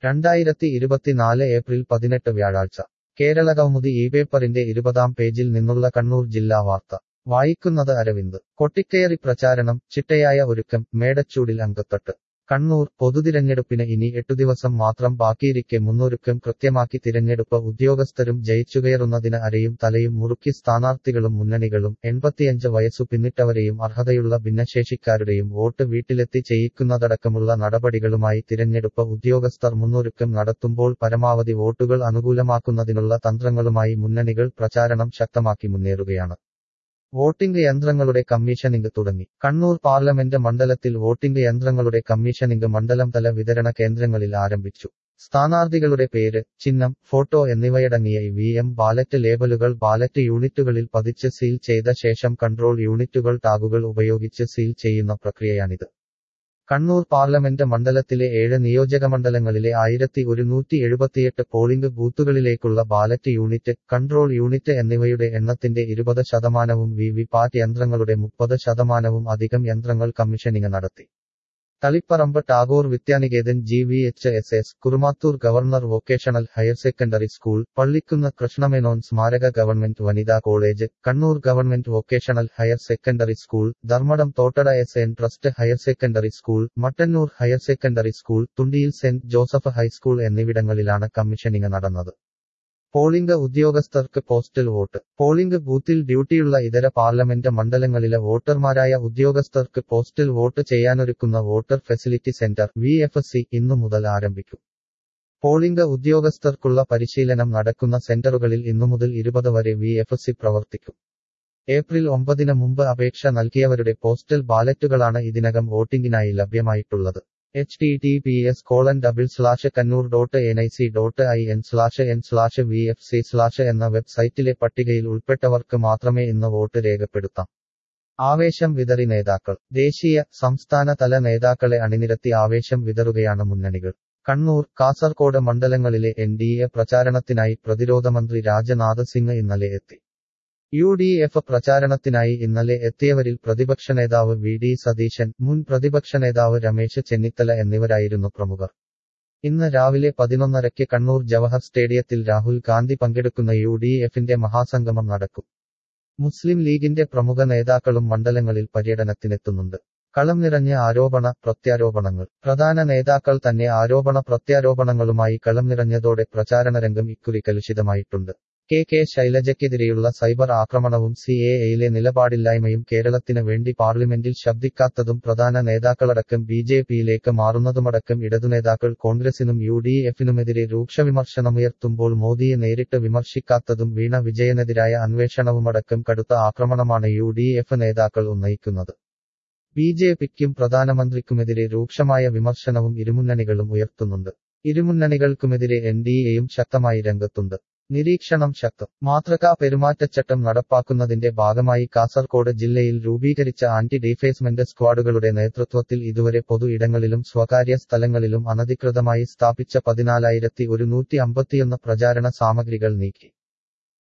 രണ്ടായിരത്തി ഇരുപത്തിനാല് ഏപ്രിൽ പതിനെട്ട് വ്യാഴാഴ്ച കേരളകൗമുദി ഈ പേപ്പറിന്റെ ഇരുപതാം പേജിൽ നിന്നുള്ള കണ്ണൂർ ജില്ലാ വാർത്ത വായിക്കുന്നത് അരവിന്ദ് കൊട്ടിക്കയറി പ്രചാരണം ചിട്ടയായ ഒരുക്കം മേടച്ചൂടിൽ അങ്കത്തട്ട് കണ്ണൂർ പൊതുതിരഞ്ഞെടുപ്പിന് ഇനി എട്ടു ദിവസം മാത്രം ബാക്കിയിരിക്കെ മുന്നൊരുക്കം കൃത്യമാക്കി തിരഞ്ഞെടുപ്പ് ഉദ്യോഗസ്ഥരും ജയിച്ചുകയറുന്നതിന് അരയും തലയും മുറുക്കി സ്ഥാനാർത്ഥികളും മുന്നണികളും എൺപത്തിയഞ്ച് വയസ്സു പിന്നിട്ടവരെയും അർഹതയുള്ള ഭിന്നശേഷിക്കാരുടെയും വോട്ട് വീട്ടിലെത്തി ചെയ്യിക്കുന്നതടക്കമുള്ള നടപടികളുമായി തിരഞ്ഞെടുപ്പ് ഉദ്യോഗസ്ഥർ മുന്നൊരുക്കം നടത്തുമ്പോൾ പരമാവധി വോട്ടുകൾ അനുകൂലമാക്കുന്നതിനുള്ള തന്ത്രങ്ങളുമായി മുന്നണികൾ പ്രചാരണം ശക്തമാക്കി മുന്നേറുകയാണ് വോട്ടിംഗ് യന്ത്രങ്ങളുടെ കമ്മീഷനിംഗ് തുടങ്ങി കണ്ണൂർ പാർലമെന്റ് മണ്ഡലത്തിൽ വോട്ടിംഗ് യന്ത്രങ്ങളുടെ കമ്മീഷനിംഗ് മണ്ഡലം തല വിതരണ കേന്ദ്രങ്ങളിൽ ആരംഭിച്ചു സ്ഥാനാർത്ഥികളുടെ പേര് ചിഹ്നം ഫോട്ടോ എന്നിവയടങ്ങിയ വി എം ബാലറ്റ് ലേബലുകൾ ബാലറ്റ് യൂണിറ്റുകളിൽ പതിച്ച് സീൽ ചെയ്ത ശേഷം കൺട്രോൾ യൂണിറ്റുകൾ ടാഗുകൾ ഉപയോഗിച്ച് സീൽ ചെയ്യുന്ന പ്രക്രിയയാണിത് കണ്ണൂർ പാർലമെന്റ് മണ്ഡലത്തിലെ ഏഴ് നിയോജകമണ്ഡലങ്ങളിലെ ആയിരത്തി ഒരുന്നൂറ്റി എഴുപത്തിയെട്ട് പോളിംഗ് ബൂത്തുകളിലേക്കുള്ള ബാലറ്റ് യൂണിറ്റ് കൺട്രോൾ യൂണിറ്റ് എന്നിവയുടെ എണ്ണത്തിന്റെ ഇരുപത് ശതമാനവും വി വി പാറ്റ് യന്ത്രങ്ങളുടെ മുപ്പത് ശതമാനവും അധികം യന്ത്രങ്ങൾ കമ്മീഷനിങ് നടത്തി Taliparamba Tagore Vidyaniketan G V H S S Kurumathur governor vocational higher secondary school Pallikkunnu Krishnamenon സ്മാരക ഗവൺമെന്റ് വനിതാ college Kannur government vocational higher secondary school Dharmadam Thottada S N trust higher secondary school Mattannur higher secondary school തുണ്ടിയിൽ സെന്റ് ജോസഫ് ഹൈസ്കൂൾ എന്നിവിടങ്ങളിലാണ് കമ്മീഷനിങ് നടന്നത് polling ഉദ്യോഗസ്ഥർക്ക് postal vote polling ബൂത്തിൽ ഡ്യൂട്ടിയുള്ള ഇതര parliament മണ്ഡലങ്ങളിലെ വോട്ടർമാരായ ഉദ്യോഗസ്ഥർക്ക് പോസ്റ്റൽ വോട്ട് ചെയ്യാനൊരുക്കുന്ന voter facility centre V F C ഇന്നു മുതൽ ആരംഭിക്കും പോളിംഗ് ഉദ്യോഗസ്ഥർക്കുള്ള പരിശീലനം നടക്കുന്ന സെന്ററുകളിൽ ഇന്നു മുതൽ ഇരുപത് വരെ വി എഫ് സി പ്രവർത്തിക്കും ഏപ്രിൽ ഒമ്പതിന് മുമ്പ് അപേക്ഷ നൽകിയവരുടെ പോസ്റ്റൽ ബാലറ്റുകളാണ് ഇതിനകം വോട്ടിംഗിനായി ലഭ്യമായിട്ടുള്ളത് H T T P S colon double slash Kannur dot N I C dot I N slash N slash V F C slash എന്ന വെബ്സൈറ്റിലെ പട്ടികയിൽ ഉൾപ്പെട്ടവർക്ക് മാത്രമേ ഇന്ന് വോട്ട് രേഖപ്പെടുത്താം ആവേശം വിതറി നേതാക്കൾ ദേശീയ സംസ്ഥാന തല നേതാക്കളെ അണിനിരത്തി ആവേശം വിതറുകയാണ് മുന്നണികൾ കണ്ണൂർ കാസർകോട് മണ്ഡലങ്ങളിലെ എൻ ഡി എ പ്രചാരണത്തിനായി പ്രതിരോധ മന്ത്രി രാജനാഥ് സിംഗ് ഇന്നലെ എത്തി യു ഡി എഫ് പ്രചാരണത്തിനായി ഇന്നലെ എത്തിയവരിൽ പ്രതിപക്ഷ നേതാവ് വി ഡി സതീശൻ മുൻ പ്രതിപക്ഷ നേതാവ് രമേശ് ചെന്നിത്തല എന്നിവരായിരുന്നു പ്രമുഖർ ഇന്ന് രാവിലെ പതിനൊന്നരയ്ക്ക് കണ്ണൂർ ജവഹർ സ്റ്റേഡിയത്തിൽ രാഹുൽ ഗാന്ധി പങ്കെടുക്കുന്ന യു ഡി എഫിന്റെ മഹാസംഗമം നടക്കും മുസ്ലിം ലീഗിന്റെ പ്രമുഖ നേതാക്കളും മണ്ഡലങ്ങളിൽ പര്യടനത്തിനെത്തുന്നുണ്ട് കളം നിറഞ്ഞ ആരോപണ പ്രത്യാരോപണങ്ങൾ പ്രധാന നേതാക്കൾ തന്നെ ആരോപണ പ്രത്യാരോപണങ്ങളുമായി കളം നിറഞ്ഞതോടെ പ്രചാരണ രംഗം ഇക്കുറി കലുഷിതമായിട്ടുണ്ട് കെ കെ ശൈലജയ്ക്കെതിരെയുള്ള സൈബർ ആക്രമണവും സി എ എയിലെ നിലപാടില്ലായ്മയും കേരളത്തിന് വേണ്ടി പാർലമെന്റിൽ ശബ്ദിക്കാത്തതും പ്രധാന നേതാക്കളടക്കം ബി ജെ പിയിലേക്ക് മാറുന്നതുമടക്കം ഇടതുനേതാക്കൾ കോൺഗ്രസിനും യു ഡി എഫിനുമെതിരെ രൂക്ഷ വിമർശനമുയർത്തുമ്പോൾ മോദിയെ നേരിട്ട് വിമർശിക്കാത്തതും വീണ വിജയനെതിരായ അന്വേഷണവുമടക്കം കടുത്ത ആക്രമണമാണ് യു ഡി എഫ് നേതാക്കൾ ഉന്നയിക്കുന്നത് ബി ജെ പിക്കും പ്രധാനമന്ത്രിക്കുമെതിരെ രൂക്ഷമായ വിമർശനവും ഇരുമുന്നണികളും ഉയർത്തുന്നുണ്ട് ഇരുമുന്നണികൾക്കുമെതിരെ എൻ ഡി എയും ശക്തമായി രംഗത്തുണ്ട് നിരീക്ഷണം ശക്തം മാതൃകാ പെരുമാറ്റച്ചട്ടം നടപ്പാക്കുന്നതിന്റെ ഭാഗമായി കാസർകോട് ജില്ലയിൽ രൂപീകരിച്ച ആന്റി ഡിഫേസ്മെന്റ് സ്ക്വാഡുകളുടെ നേതൃത്വത്തിൽ ഇതുവരെ പൊതു ഇടങ്ങളിലും സ്വകാര്യ സ്ഥലങ്ങളിലും അനധികൃതമായി സ്ഥാപിച്ച പതിനാലായിരത്തി ഒരുന്നൂറ്റി അമ്പത്തിയൊന്ന് പ്രചാരണ സാമഗ്രികൾ നീക്കി